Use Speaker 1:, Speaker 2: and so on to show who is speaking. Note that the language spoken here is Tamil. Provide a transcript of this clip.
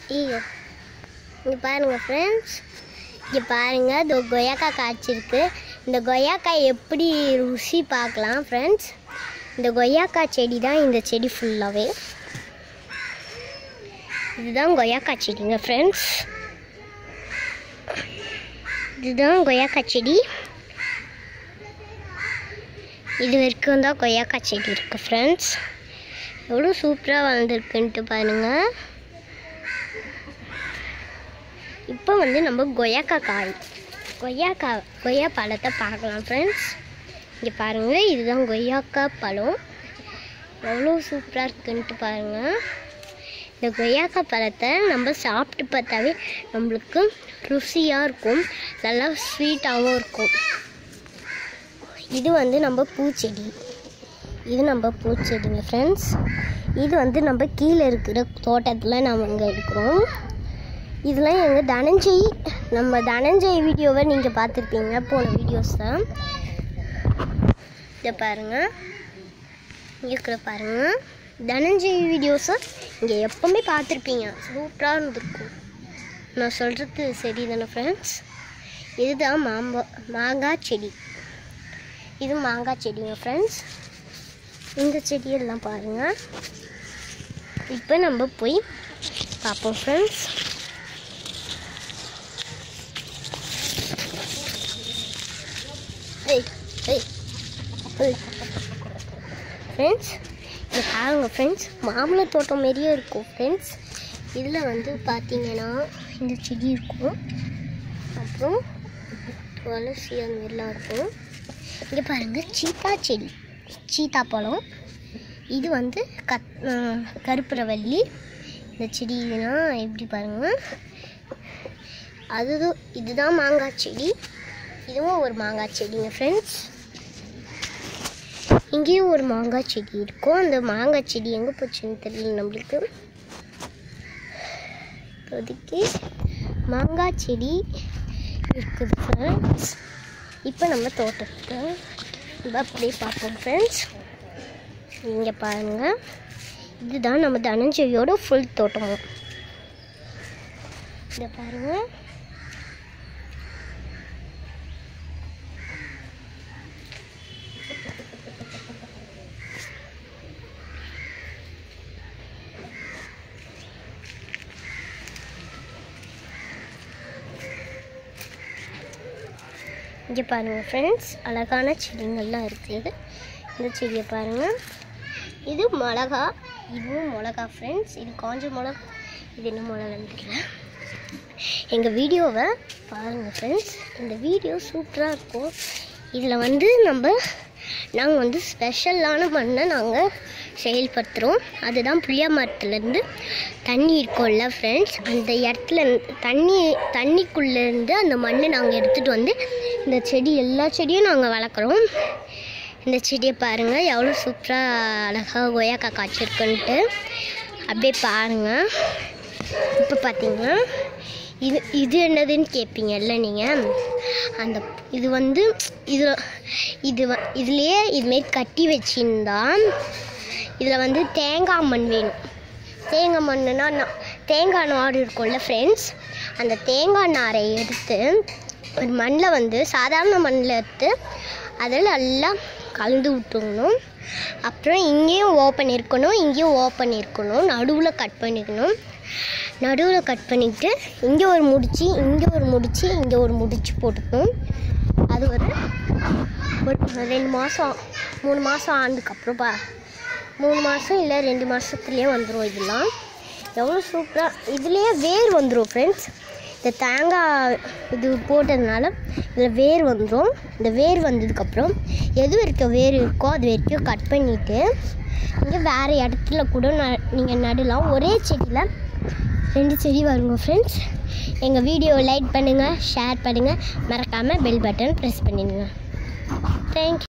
Speaker 1: ஐயோ இங்கே பாருங்கள் ஃப்ரெண்ட்ஸ் இங்கே பாருங்கள் இந்த கொய்யாக்காய் காய்ச்சிருக்கு இந்த கொய்யாக்காய் எப்படி ருசி பார்க்கலாம் ஃப்ரெண்ட்ஸ் இந்த கொய்யாக்காய் செடி தான் இந்த செடி ஃபுல்லாகவே இதுதான் கொய்யாக்காய் செடிங்க ஃப்ரெண்ட்ஸ் இதுதான் கொய்யாக்காய் செடி இது வரைக்கும் தான் கொய்யாக்காய் செடி இருக்குது ஃப்ரெண்ட்ஸ் எவ்வளோ சூப்பராக வளர்ந்துருக்குன்ட்டு பாருங்கள் இப்போ வந்து நம்ம கொய்யாக்காய் காய் கொய்யாக்காய் கொய்யா பழத்தை பார்க்கலாம் ஃப்ரெண்ட்ஸ் இங்கே பாருங்கள் இதுதான் கொய்யாக்காய் பழம் எவ்வளோ சூப்பராக இருக்குன்ட்டு பாருங்கள் இந்த கொய்யாக்காய் பழத்தை நம்ம சாப்பிட்டு பார்த்தாவே நம்மளுக்கு ருசியாக இருக்கும் நல்லா ஸ்வீட்டாகவும் இருக்கும் இது வந்து நம்ம பூச்செடி இது நம்ம பூச்செடிங்க ஃப்ரெண்ட்ஸ் இது வந்து நம்ம கீழே இருக்கிற தோட்டத்தில் நம்ம இங்கே இருக்கிறோம் இதெல்லாம் எங்கள் தனஞ்சய் நம்ம தனஞ்சய் வீடியோவை நீங்கள் பார்த்துருப்பீங்க போன வீடியோஸ் தான் இதை பாருங்கள் இங்கே இருக்கிற பாருங்கள் தனஞ்சய் வீடியோஸை இங்கே எப்போவுமே பார்த்துருப்பீங்க சூப்பராக இருந்திருக்கும் நான் சொல்கிறது சரி தானே ஃப்ரெண்ட்ஸ் இதுதான் மாம்பா மாங்காய் செடி இது மாங்காய் செடிங்க ஃப்ரெண்ட்ஸ் இந்த செடியெல்லாம் பாருங்கள் இப்போ நம்ம போய் பார்ப்போம் ஃப்ரெண்ட்ஸ் ஃப்ரெண்ட்ஸ் இங்கே பாருங்க ஃப்ரெண்ட்ஸ் மாம்பழ தோட்டம் மாரியே இருக்கும் ஃப்ரெண்ட்ஸ் இதில் வந்து பார்த்தீங்கன்னா இந்த செடி இருக்கும் அப்புறம் துளசி அந்த மாதிரிலாம் இருக்கும் இங்கே பாருங்கள் சீத்தா செடி சீத்தா பழம் இது வந்து கத் கருப்புரவல்லி இந்த செடி இதுனா எப்படி பாருங்கள் அது இதுதான் மாங்காய் செடி இதுவும் ஒரு மாங்காய் செடிங்க ஃப்ரெண்ட்ஸ் இங்கேயும் ஒரு மாங்காய் செடி இருக்கும் அந்த மாங்காய் செடி எங்கே போச்சுன்னு தெரியல நம்மளுக்கு இப்போதைக்கு மாங்காய் செடி இருக்குது ஃப்ரெண்ட்ஸ் இப்போ நம்ம தோட்டத்துக்கு நம்ம அப்படியே பார்ப்போம் ஃப்ரெண்ட்ஸ் இங்கே பாருங்கள் இதுதான் நம்ம தனஞ்செவியோட ஃபுல் தோட்டமும் இதை பாருங்கள் இங்கே பாருங்கள் ஃப்ரெண்ட்ஸ் அழகான செடிங்கள்லாம் இருக்குது இந்த செடியை பாருங்கள் இது மிளகா இதுவும் மிளகா ஃப்ரெண்ட்ஸ் இது காஞ்ச மிளகா இது என்ன மிளகான்னு தெரியல எங்கள் வீடியோவை பாருங்கள் ஃப்ரெண்ட்ஸ் இந்த வீடியோ சூப்பராக இருக்கும் இதில் வந்து நம்ம நாங்கள் வந்து ஸ்பெஷலான மண்ணை நாங்கள் செயல்படுத்துகிறோம் அதுதான் புளிய மரத்துலேருந்து தண்ணி இருக்கும்ல ஃப்ரெண்ட்ஸ் அந்த இடத்துல இருந்து- தண்ணி தண்ணிக்குள்ளேருந்து அந்த மண்ணை நாங்கள் எடுத்துகிட்டு வந்து இந்த செடி எல்லா செடியும் நாங்கள் வளர்க்குறோம் இந்த செடியை பாருங்கள் எவ்வளோ சூப்பராக அழகாக கொய்யாக்காய் காய்ச்சிருக்குன்ட்டு அப்படியே பாருங்கள் இப்போ பார்த்தீங்கன்னா இது இது என்னதுன்னு கேட்பீங்கல்ல நீங்கள் அந்த இது வந்து இது இது வ- இதுலேயே இதுமாரி கட்டி வச்சிருந்தா இதில் வந்து தேங்காய் மண் வேணும் தேங்காய் மண்ணுனா நா- தேங்காய் நார் இருக்கும்ல ஃப்ரெண்ட்ஸ் அந்த தேங்காய் நாரை எடுத்து ஒரு மண்ணில் வந்து சாதாரண மண்ணில் எடுத்து அதில் நல்லா கலந்து விட்டுக்கணும் அப்புறம் இங்கேயும் ஓப்பன் இருக்கணும் இங்கேயும் ஓப்பன் இருக்கணும் நடுவில் கட் பண்ணிக்கணும் நடுவில் கட் பண்ணிக்கிட்டு இங்கே ஒரு முடிச்சு இங்கே ஒரு முடிச்சு இங்கே ஒரு முடிச்சு போட்டுக்கணும் அது ஒரு ஒரு ரெண்டு மாதம் மூணு மாதம் ஆனதுக்கப்புறம் பா மூணு மாதம் இல்லை ரெண்டு மாதத்துலேயே வந்துடும் இதெல்லாம் எவ்வளோ சூப்பராக இதுலேயே வேர் வந்துடும் ஃப்ரெண்ட்ஸ் இந்த தேங்காய் இது போட்டதுனால இதில் வேர் வந்துடும் இந்த வேர் வந்ததுக்கப்புறம் எது வரைக்கும் வேர் இருக்கோ அது வரைக்கும் கட் பண்ணிவிட்டு இங்கே வேறு இடத்துல கூட ந நீங்கள் நடலாம் ஒரே செடியில் ரெண்டு செடி வருங்க ஃப்ரெண்ட்ஸ் எங்கள் வீடியோவை லைக் பண்ணுங்கள் ஷேர் பண்ணுங்கள் மறக்காமல் பெல் பட்டன் ப்ரெஸ் பண்ணிடுங்க தேங்க்யூ